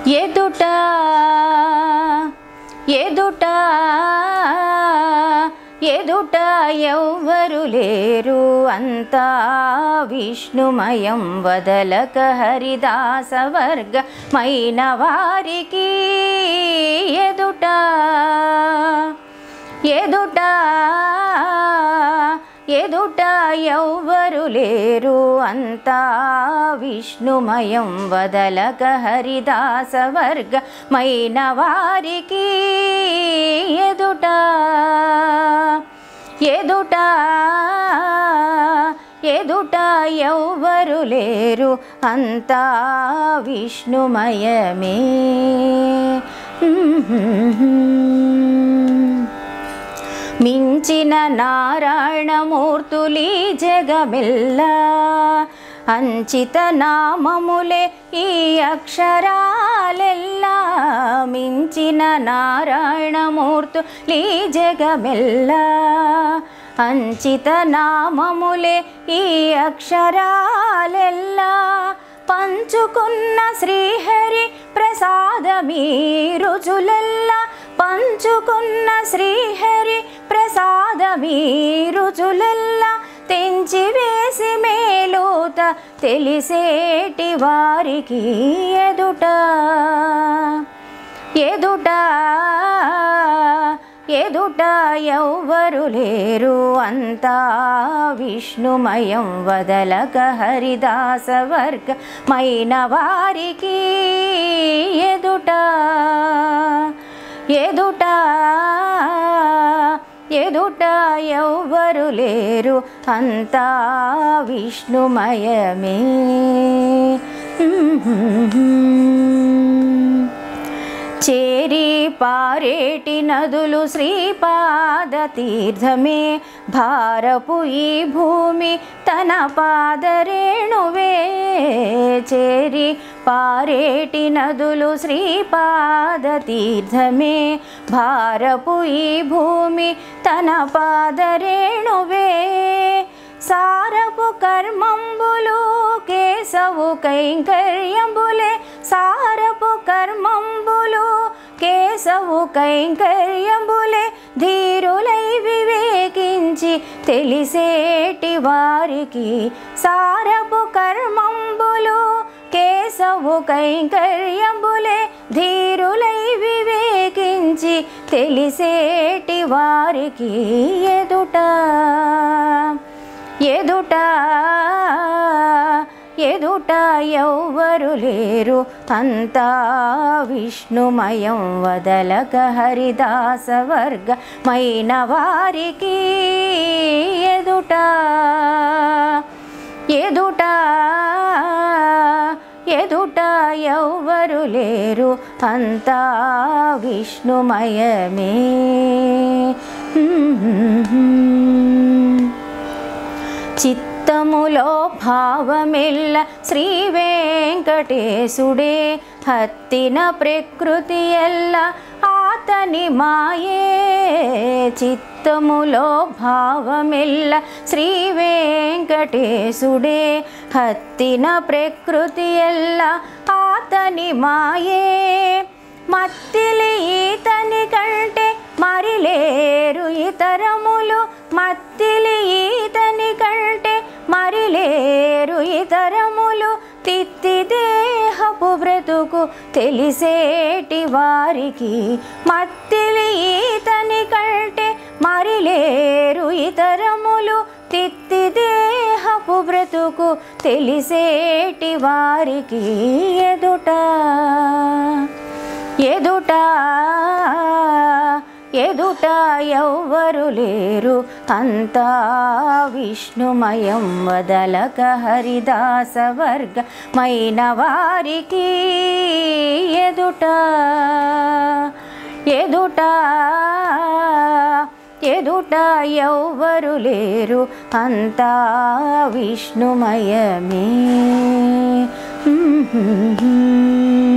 ఎదుట ఎదుట ఎదుట ఎవ్వరు లేరు అంతా విష్ణుమయం వదలక హరిదాస వర్గమైన వారికి ఎదుట ఎదుట ఎదుట ఎవ్వరు లేరు అంతా విష్ణుమయం వదలక హరిదాస వర్గమైన వారికి ఎదుట ఎదుట ఎదుట ఎవ్వరు లేరు అంతా విష్ణుమయమే మించిన నారాయణమూర్తులి జగమెల్ల అంచిత నామములే ఈ అక్షరాలెల్లా మించిన నారాయణమూర్తులి జగమెల్ల అంచిత నామములే ఈ అక్షరాలెల్లా పంచుకున్న శ్రీహరి ప్రసాదమీ రుచులెల్లా పంచుకున్న శ్రీహరి ప్రసాదమీ రుచులెల్లా తెంచి వేసి మేలోత తెలిసేటి వారికి ఎదుట ఎదుట ఎదుట ఎవ్వరు లేరు అంతా విష్ణుమయం వదలక హరిదాస వర్గమైన వారికి ఎదుట ఎదుట ఎదుట ఎవ్వరు లేరు అంతా విష్ణుమయమే చేరి పారేటి నదులు శ్రీపాద తీర్థమే భారపు ఈ భూమి తన పాదరేణువే చేరి పారేటి నదులు శ్రీపాద తీర్థమే భారపు ఈ భూమి తన పాదరేణువే సారపు కర్మంబులు కేశవు కైంకర్యంబులే సారపు కర్మంబులు కేశవు కైంకర్యంబులే ధీరులై వివేకించి తెలిసేటి వారికి సారపు కర్మంబులు కేశవు కైంకర్యంబులే ధీరులై వివేకించి తెలిసేటి వారికి ఎదుట ఎదుట ఎదుట ఎవ్వరు లేరు అంతా విష్ణుమయం వదలక హరిదాస వర్గమైన వారికి ఎదుట ఎదుట ఎదుట ఎవ్వరు లేరు అంతా విష్ణుమయమే చిత్తములో భావమెల్ల శ్రీ వెంకటేశుడే హత్తిన ప్రకృతి ఎల్ల ఆతని మాయే చిత్తములో భావమెల్ల శ్రీ వెంకటేశుడే హత్తిన ప్రకృతి ఎల్ల ఆతని మాయే మత్తిలి ఈతని కంటే మరి లేరు ఇతరములు మత్తిలి ఈతని కంటే మరి లేరు ఇతరములు తిత్తి దేహపు బ్రతుకు తెలిసేటి వారికి మత్తిలి ఈతని కంటే మరి లేరు ఇతరములు తిత్తి దేహపు బ్రతుకు తెలిసేటి వారికి ఎదుట ఎదుట ఎదుట ఎవ్వరు లేరు అంతా విష్ణుమయం వదలక హరిదాస వర్గమైన వారికి ఎదుట ఎదుట ఎదుట ఎవ్వరు లేరు అంతా విష్ణుమయమే